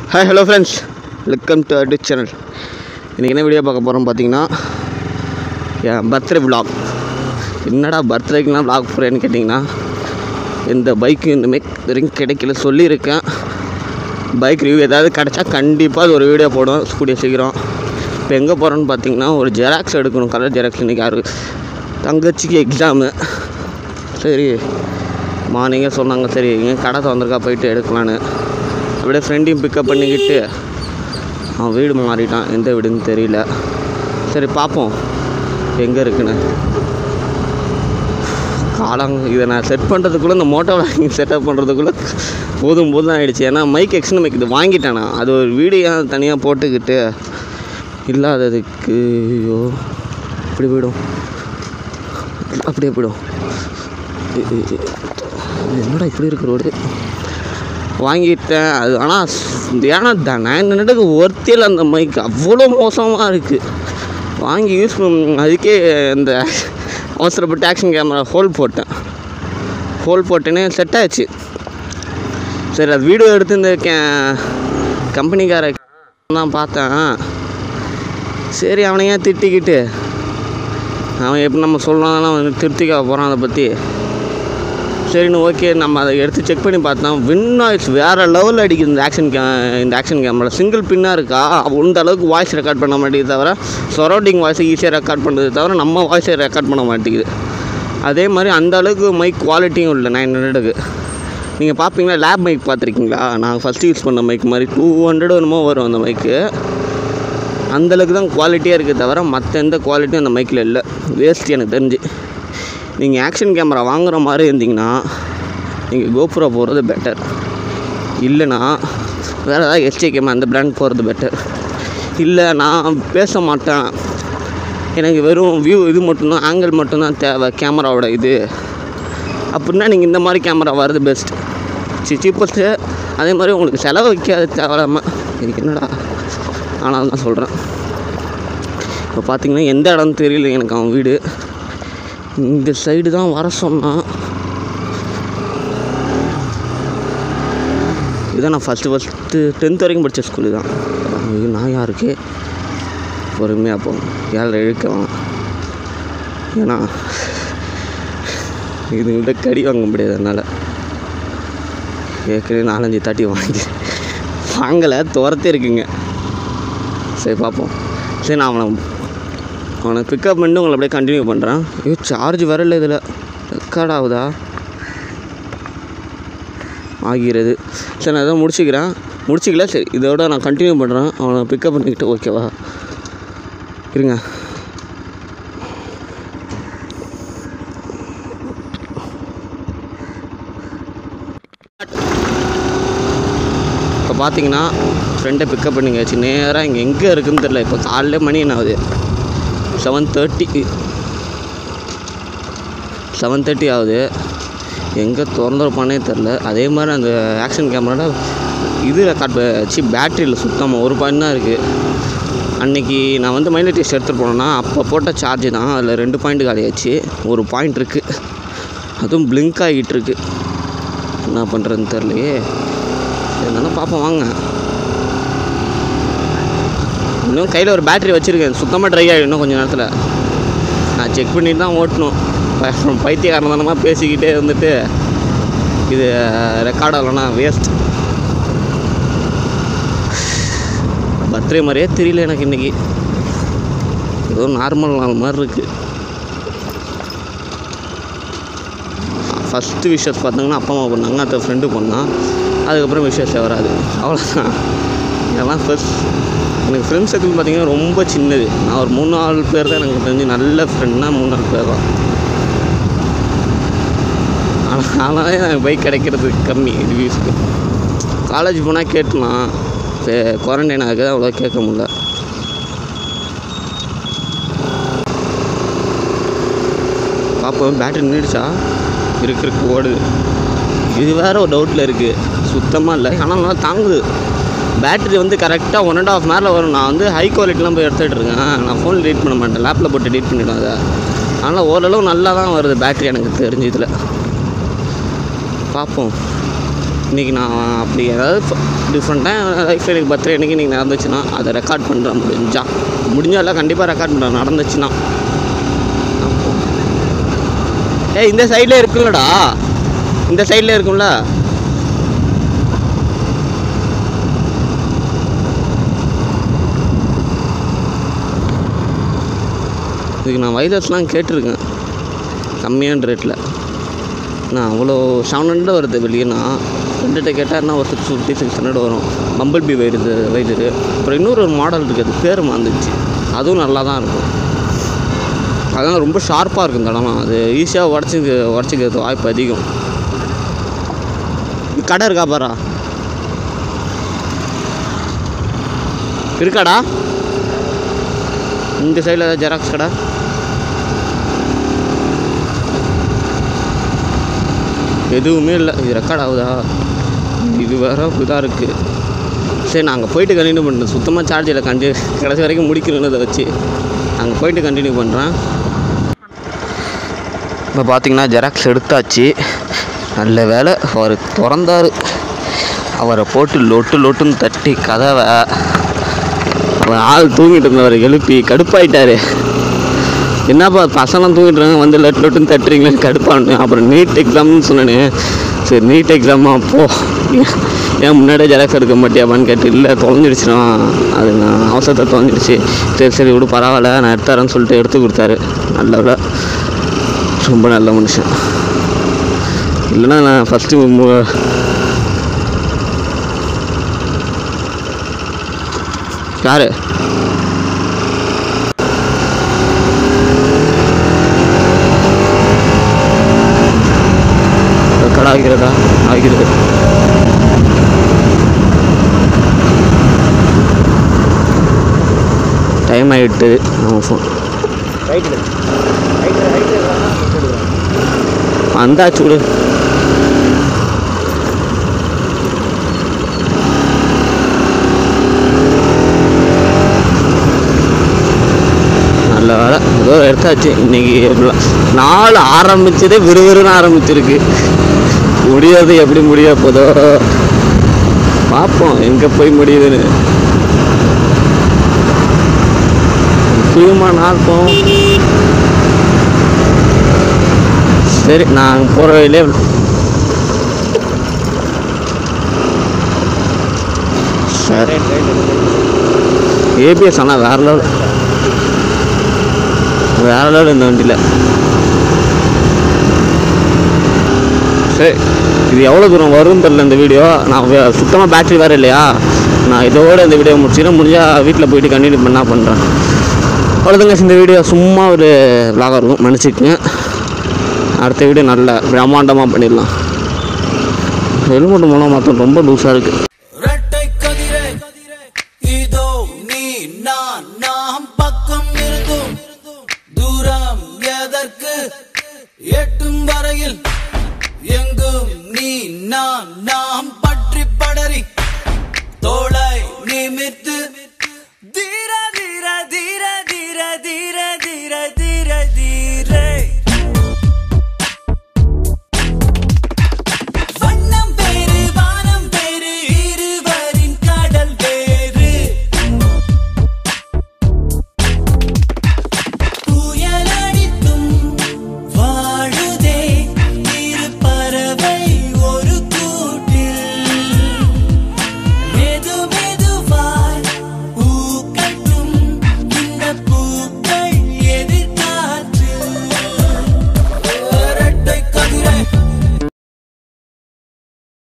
hi hello friends welcome to அடி channel இன்றைக்கி என்ன வீடியோ பார்க்க போகிறோம் பார்த்தீங்கன்னா என் பர்த்டே vlog என்னடா பர்த்டேக்குலாம் vlog போகிறேன்னு கேட்டிங்கன்னா இந்த பைக்கு இனிமேல் வரைக்கும் கிடைக்கல சொல்லியிருக்கேன் பைக் ரிவ்யூ ஏதாவது கிடச்சா கண்டிப்பாக அது ஒரு வீடியோ போடுவோம் கூடிய சீக்கிரம் இப்போ எங்கே போகிறோன்னு பார்த்தீங்கன்னா ஒரு ஜெராக்ஸ் எடுக்கணும் கலர் ஜெராக்ஸ் இன்றைக்கி யாரு தங்கச்சிக்கு எக்ஸாமு சரி மார்னிங்கே சொன்னாங்க சரி இங்கே கடை திறந்துருக்கா போயிட்டு எடுக்கலான்னு அப்படியே ஃப்ரெண்டையும் பிக்கப் பண்ணிக்கிட்டு அவன் வீடு மாறிட்டான் எந்த வீடுன்னு தெரியல சரி பார்ப்போம் எங்கே இருக்குன்னு காலம் இதை நான் செட் பண்ணுறதுக்குள்ளே இந்த மோட்டோ வாங்கி செட்டப் பண்ணுறதுக்குள்ளே போதும் போதும் ஆகிடுச்சு ஏன்னா மைக் எக்ஸ்டன் மைக் இது வாங்கிட்டேன் நான் அது ஒரு வீடியோ தனியாக போட்டுக்கிட்டு இல்லாததுக்கு ஐயோ இப்படி போயிடும் அப்படியே போயிடும் இ- இ- இ- இது என்னடா இப்படி இருக்கு ரோடு வாங்கிட்டேன் அது ஆனால் ஏன்னா த நைன் ஹண்ட்ரடுக்கு ஒர்த்தியில் அந்த மைக் அவ்வளோ மோசமாக இருக்குது வாங்கி யூஸ் பண்ண அதுக்கே இந்த அவசரப்பட்டு ஆக்ஷன் கேமரா ஹோல் போட்டேன் ஹோல் போட்டேனே செட் ஆச்சு சரி அது வீடியோ எடுத்து இந்த கே கம்பெனிக்கார தான் பார்த்தேன் சரி அவனையே திட்டிக்கிட்டு அவன் எப்படி நம்ம சொல்லலாம் அவன் திருத்திக்க போகிறான் அதை பற்றி சரின்னு ஓகே நம்ம அதை எடுத்து செக் பண்ணி பார்த்தோம் வின் நாய்ஸ் வேறு லெவலில் அடிக்குது இந்த ஆக்ஷன் கே இந்த ஆக்ஷன் கேமரா சிங்கிள் பின்னாக இருக்கா அந்த அளவுக்கு வாய்ஸ் ரெக்கார்ட் பண்ண மாட்டேங்குது தவிர சரௌண்டிங் வாய்ஸை ஈஸியாக ரெக்கார்ட் பண்ணுறது தவிர நம்ம வாய்ஸை ரெக்கார்ட் பண்ண மாட்டேங்குது அதே மாதிரி அந்த அளவுக்கு மைக் குவாலிட்டியும் இல்லை நைன் ஹண்ட்ரடுக்கு நீங்கள் பார்ப்பீங்களா லேப் மைக் பார்த்துருக்கீங்களா நான் ஃபஸ்ட்டு யூஸ் பண்ண மைக் மாதிரி டூ ஹண்ட்ரட் என்னமோ வரும் அந்த மைக்கு அந்தளவுக்கு தான் குவாலிட்டியாக இருக்குது தவிர மற்ற எந்த குவாலிட்டியும் அந்த மைக்கில் இல்லை வேஸ்ட் எனக்கு தெரிஞ்சு நீங்கள் ஆக்ஷன் கேமரா வாங்குற மாதிரி இருந்தீங்கன்னா நீங்கள் கோபுரா போகிறது பெட்டர் இல்லைன்னா வேறு ஏதாவது எஸ்டி கேமரா அந்த பிராண்ட் போகிறது பெட்டர் இல்லை நான் பேச மாட்டேன் எனக்கு வெறும் வியூ இது மட்டும்தான் ஆங்கிள் மட்டும்தான் தேவை கேமராவோட இது அப்படின்னா நீங்கள் இந்த மாதிரி கேமரா வர்றது பெஸ்ட் சி சீப்பஸ்ட்டு அதே மாதிரி உங்களுக்கு செலவு வைக்காத தேவையில்லாமல் இதுக்கு என்னடா ஆனால் தான் சொல்கிறேன் இப்போ பார்த்தீங்கன்னா எந்த இடம்னு தெரியல எனக்கு அவன் வீடு இந்த சைடு தான் வர சொன்னான் இதான் நான் ஃபஸ்ட்டு ஃபஸ்ட்டு டென்த் வரைக்கும் படித்த ஸ்கூலு தான் ஐயோ நான் யாருக்கு பொறுமையாக போகும் ஏழரை இழுக்கலாம் ஏன்னா இதுங்கள்ட்ட கடி வாங்க முடியாது அதனால் ஏற்கனவே நாலஞ்சு தாட்டி வாங்கி வாங்கலை துரத்தே இருக்குங்க சரி பார்ப்போம் சரி நான் அவனை அவனை பிக்கப் பண்ணிட்டு உங்களை அப்படியே கண்டினியூ பண்ணுறேன் ஐயோ சார்ஜ் வரல இதில் ரெக்கார்ட் ஆகுதா ஆகிறது சரி நான் எதாவது முடிச்சுக்கிறேன் முடிச்சிக்கல சரி இதோட நான் கண்டினியூ பண்ணுறேன் அவனை பிக்கப் பண்ணிக்கிட்டு ஓகேவா இருங்க இப்போ பார்த்தீங்கன்னா ஃப்ரெண்டை பிக்கப் பண்ணிங்காச்சு நேராக இங்கே எங்கே இருக்குன்னு தெரில இப்போ காலைல மணி என்ன ஆகுது செவன் தேர்ட்டி செவன் தேர்ட்டி ஆகுது எங்கே திறந்துருப்பானே தெரில அதே மாதிரி அந்த ஆக்ஷன் கேமராவில் இது ரெக்கார்ட் சி பேட்டரியில் சுத்தமாக ஒரு பாயிண்ட் தான் இருக்குது அன்னைக்கு நான் வந்து மைலேஜ் டெஸ்ட் எடுத்துகிட்டு போனேன்னா அப்போ போட்ட சார்ஜ் தான் அதில் ரெண்டு பாயிண்ட் காலியாச்சு ஒரு பாயிண்ட் இருக்குது அதுவும் பிளிங்க் ஆகிட்டு இருக்கு என்ன பண்ணுறதுன்னு தெரிலையே இருந்தாலும் பார்ப்போம் வாங்க இன்னும் கையில் ஒரு பேட்டரி வச்சுருக்கேன் சுத்தமாக ட்ரை ஆகிடும் இன்னும் கொஞ்சம் நேரத்தில் நான் செக் பண்ணிட்டு தான் ஓட்டணும் ப- பைத்தியக்காரனமாக பேசிக்கிட்டே இருந்துட்டு இது ரெக்கார்ட் ஆகலைன்னா வேஸ்ட் பர்த்டே மாதிரியே தெரியல எனக்கு இன்றைக்கி ஏதோ நார்மல் நாள் மாதிரி இருக்குது ஃபஸ்ட்டு விஷஸ் பார்த்தீங்கன்னா அப்பா அம்மா பண்ணாங்க அடுத்த ஃப்ரெண்டு பண்ணான் அதுக்கப்புறம் விஷயஸே வராது அவ்வளோதான் இதெல்லாம் ஃபஸ்ட் எனக்கு ஃப்ரெண்ட்ஸ் சர்க்கிள் பார்த்தீங்கன்னா ரொம்ப சின்னது நான் ஒரு மூணு நாலு பேர் தான் எனக்கு தெரிஞ்சு நல்ல ஃப்ரெண்ட்னா மூணு நாலு பேர் தான் ஆனால் அதனாலே எனக்கு பைக் கிடைக்கிறது கம்மி ரிவ்யூஸ்க்கு காலேஜ் போனால் கேட்டலாம் குவாரண்டைன் ஆகுது அவ்வளோ கேட்க முடியல பார்ப்போம் பேட்டரி நின்றுடுச்சா இருக்கு இருக்கு ஓடுது இது வேற ஒரு டவுட்டில் இருக்குது சுத்தமாக இல்லை ஆனால் நல்லா தாங்குது பேட்டரி வந்து கரெக்டாக ஒன் அண்ட் ஆஃப் நேரில் வரும் நான் வந்து ஹை குவாலிட்டிலாம் போய் எடுத்துகிட்டு இருக்கேன் நான் ஃபோன் எடிட் பண்ண மாட்டேன் லேப்பில் போட்டு எடிட் பண்ணிவிடுவேன் அதை அதனால் ஓரளவு நல்லா தான் வருது பேட்டரி எனக்கு தெரிஞ்ச இதில் பார்ப்போம் இன்றைக்கி நான் அப்படி ஏதாவது டிஃப்ரெண்ட்டாக லைஃப்பில் எனக்கு பர்த்டே அன்றைக்கி இன்றைக்கி நடந்துச்சுன்னா அதை ரெக்கார்ட் பண்ணுறேன் முடிஞ்சா முடிஞ்சால கண்டிப்பாக ரெக்கார்ட் பண்ணுறேன் நடந்துச்சுன்னா ஏய் இந்த சைடில் இருக்குல்லடா இந்த சைடில் இருக்கும்ல இதுக்கு நான் வைரஸ்லாம் கேட்டிருக்கேன் கம்மியான ரேட்டில் நான் அவ்வளோ செவன் ஹண்ட்ரட் வருது வெளியேனா ஃப்ரெண்டுகிட்ட கேட்டால் ஒரு சிக்ஸ் ஃபிஃப்டி சிக்ஸ் ஹண்ட்ரட் வரும் பம்பிள் பி வயிறு வயிறு அப்புறம் இன்னொரு ஒரு மாடல் இருக்குது அது பேர் வந்துச்சு அதுவும் நல்லா தான் இருக்கும் அதெல்லாம் ரொம்ப ஷார்ப்பாக இருக்கும் இந்த இடம்லாம் அது ஈஸியாக உடச்சி உடச்சிக்கிறது வாய்ப்பு அதிகம் கடை இருக்கா பாரா இருக்காடா இந்த சைடில் ஏதாவது ஜெராக்ஸ் கடை எதுவுமே இல்லை இது ரெக்கார்ட் ஆகுதா இது வேற இதாக இருக்குது சரி நான் அங்கே போயிட்டு கண்டினியூ பண்ணுறேன் சுத்தமாக சார்ஜ் இல்லை கண்டி கடைசி வரைக்கும் முடிக்கணும்னு அதை வச்சு அங்கே போயிட்டு கண்டினியூ பண்ணுறேன் இப்போ பார்த்தீங்கன்னா ஜெராக்ஸ் எடுத்தாச்சு நல்ல வேலை அவர் திறந்தார் அவரை போட்டு லொட்டு லொட்டுன்னு தட்டி கதவை அவர் ஆள் தூங்கிட்டு இருந்தவர் எழுப்பி கடுப்பாயிட்டாரு என்னப்பா பசங்களாம் தூங்கிட்டு இருக்காங்க வந்து லட்டு லட்டுன்னு தட்டுறீங்களேன்னு கடுப்பானு அப்புறம் நீட் எக்ஸாம்னு சொன்னேனே சரி நீட் எக்ஸாமா போ ஏன் முன்னாடியே ஜெராக்ஸ் எடுக்க மாட்டியாப்பான்னு கேட்டு இல்லை தொலைஞ்சிடுச்சுனா அது நான் அவசரத்தை தொலைஞ்சிடுச்சு சரி சரி விடு பரவாயில்ல நான் எடுத்தாரேன்னு சொல்லிட்டு எடுத்து கொடுத்தாரு நல்ல வேலை ரொம்ப நல்ல மனுஷன் இல்லைன்னா நான் ஃபஸ்ட்டு யாரு கடை ஆகிறதா ஆகிறது டைம் ஆகிட்டு நம்ம ஃபோன் வந்தாச்சு விடு நல்ல வேலை ஏதோ எடுத்தாச்சு இன்னைக்கு எப்படிலாம் நாள் ஆரம்பிச்சதே விறுவிறுன்னு ஆரம்பிச்சிருக்கு முடியாது எப்படி முடிய போதோ பார்ப்போம் எங்கே போய் முடியுதுன்னு முக்கியமாக நாட்டம் சரி நான் போகிற வழியிலே சரி ஏபிஎஸ் ஆனால் வேற லெவல் வேற லெவல் இந்த வண்டியில் சரி இது எவ்வளோ தூரம் வரும்னு தெரில இந்த வீடியோ நான் சுத்தமாக பேட்டரி வேறு இல்லையா நான் இதோட இந்த வீடியோ முடிச்சுக்கிறேன் முடிஞ்சால் வீட்டில் போயிட்டு கண்டினியூ பண்ணா பண்ணுறேன் அவ்வளோதாங்க இந்த வீடியோ சும்மா ஒரு விலாகாக இருக்கும் மன்னிச்சுக்கங்க அடுத்த வீடியோ நல்ல பிரம்மாண்டமாக பண்ணிடலாம் ஹெல்மெட் மூலம் மொத்தம் ரொம்ப லூஸாக இருக்குது இரட்டை கதிரே இதோ நீ நான் நாம் பக்கம் இருந்தும் தூரம் எதற்கு எட்டும் வரையில் எங்கும் நீ நான் நாம் பற்றி படரி தோளை நிமித்து